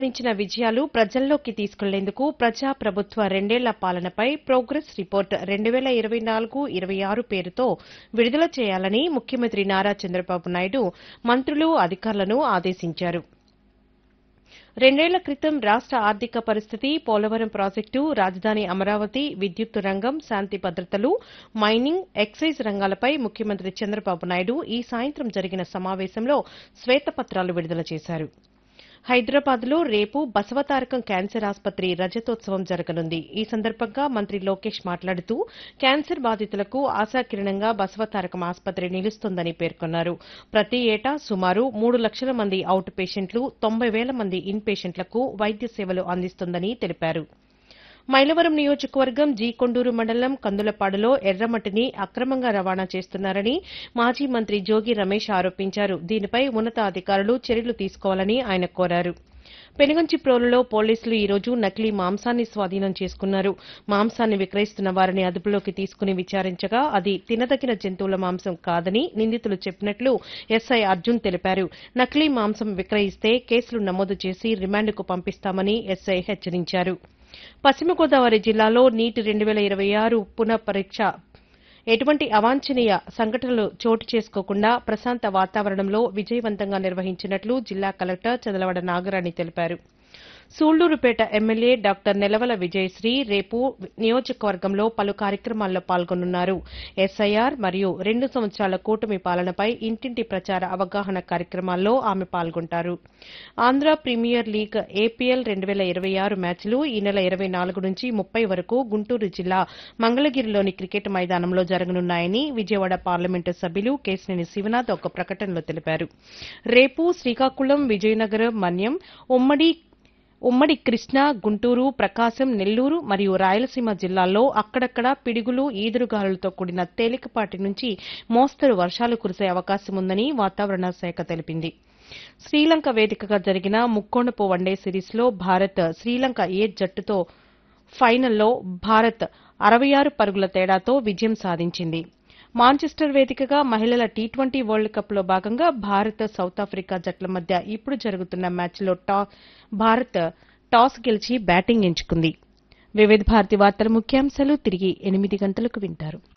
సాధించిన విజయాలు ప్రజల్లోకి తీసుకెళ్లేందుకు ప్రజా ప్రభుత్వ రెండేళ్ల పాలనపై ప్రోగ్రెస్ రిపోర్ట్ రెండు వేల ఇరవై నాలుగు ఇరవై ఆరు పేరుతో విడుదల చేయాలని ముఖ్యమంత్రి నారా చంద్రబాబు నాయుడు మంత్రులు అధికారులను ఆదేశించారు రెండేళ్ల క్రితం రాష్ట ఆర్థిక పరిస్థితి పోలవరం ప్రాజెక్టు రాజధాని అమరావతి విద్యుత్ రంగం శాంతి భద్రతలు మైనింగ్ ఎక్సైజ్ రంగాలపై ముఖ్యమంత్రి చంద్రబాబు నాయుడు ఈ సాయంత్రం జరిగిన సమావేశంలో శ్వేతపత్రాలు విడుదల చేశారు హైదరాబాద్లో రేపు బసవతారకం క్యాన్సర్ ఆసుపత్రి రజతోత్సవం జరగనుంది ఈ సందర్భంగా మంత్రి లోకేష్ మాట్లాడుతూ క్యాన్సర్ బాధితులకు ఆశాకిరణంగా బసవతారకం ఆసుపత్రి నిలుస్తోందని పేర్కొన్నారు ప్రతి ఏటా సుమారు మూడు లక్షల మంది అవుట్ పేషెంట్లు తొంభై వేల మంది ఇన్ పేషెంట్లకు వైద్య సేవలు అందిస్తోందని తెలిపారు మైలవరం నియోజకవర్గం జీ కొండూరు మండలం కందులపాడులో ఎర్రమట్టిని అక్రమంగా రవాణా చేస్తున్నారని మాజీ మంత్రి జోగి రమేష్ ఆరోపించారు దీనిపై ఉన్నతాధికారులు చర్యలు తీసుకోవాలని ఆయన కోరారు పెనుగంచిప్రోలులో పోలీసులు ఈ రోజు నకిలీ మాంసాన్ని స్వాధీనం చేసుకున్నారు మాంసాన్ని విక్రయిస్తున్న వారిని అదుపులోకి తీసుకుని విచారించగా అది తినదగిన జంతువుల మాంసం కాదని నిందితులు చెప్పినట్లు ఎస్ఐ అర్జున్ తెలిపారు నకిలీ మాంసం విక్రయిస్తే కేసులు నమోదు చేసి రిమాండ్కు పంపిస్తామని ఎస్ఐ హెచ్చరించారు పశ్చిమ గోదావరి జిల్లాలో నీట్ రెండు వేల ఇరవై ఆరు పునః పరీక్ష ఎటువంటి అవాంఛనీయ సంఘటనలు చోటు చేసుకోకుండా ప్రశాంత వాతావరణంలో విజయవంతంగా నిర్వహించినట్లు జిల్లా కలెక్టర్ చంద్రవడ నాగరాణి తెలిపారు సూళ్లూరుపేట ఎమ్మెల్యే డాక్టర్ నెలవల విజయశ్రీ రేపు నియోజకవర్గంలో పలు కార్యక్రమాల్లో పాల్గొనున్నారు ఎస్ఐఆర్ మరియు రెండు సంవత్సరాల కూటమి పాలనపై ఇంటింటి ప్రచార అవగాహన కార్యక్రమాల్లో ఆమె పాల్గొంటారు ఆంధ్ర ప్రీమియర్ లీగ్ ఏపీఎల్ రెండు వేల ఇరవై ఆరు మ్యాచ్లు ఈ నెల ఇరవై నాలుగు నుంచి ముప్పై వరకు గుంటూరు జిల్లా మంగళగిరిలోని క్రికెట్ మైదానంలో జరగనున్నాయని విజయవాడ పార్లమెంటు సభ్యులు కేశినేని శివనాథ్ ఒక ప్రకటనలో తెలిపారు రేపు శ్రీకాకుళం విజయనగరం మన్యం ఉమ్మడి ఉమ్మడి కృష్ణా గుంటూరు ప్రకాశం నెల్లూరు మరియు రాయలసీమ జిల్లాల్లో అక్కడక్కడ పిడుగులు ఈదురుగాలులతో కూడిన తేలికపాటి నుంచి మోస్తరు వర్షాలు కురిసే అవకాశం ఉందని వాతావరణ శాఖ తెలిపింది శ్రీలంక వేదికగా జరిగిన ముక్కోణపు వన్డే సిరీస్లో భారత్ శ్రీలంక ఏ జట్టుతో ఫైనల్లో భారత్ అరవై ఆరు పరుగుల తేడాతో విజయం సాధించింది మాంచెస్టర్ వేదికగా మహిళల టీ ట్వంటీ వరల్డ్ కప్లో భాగంగా భారత్ సౌత్ ఆఫ్రికా జట్ల మధ్య ఇప్పుడు జరుగుతున్న మ్యాచ్లో భారత్ టాస్ గెలిచి బ్యాటింగ్ ఎంచుకుంది వివిధ భారతి వార్తల ముఖ్యాంశాలు తిరిగి ఎనిమిది గంటలకు వింటారు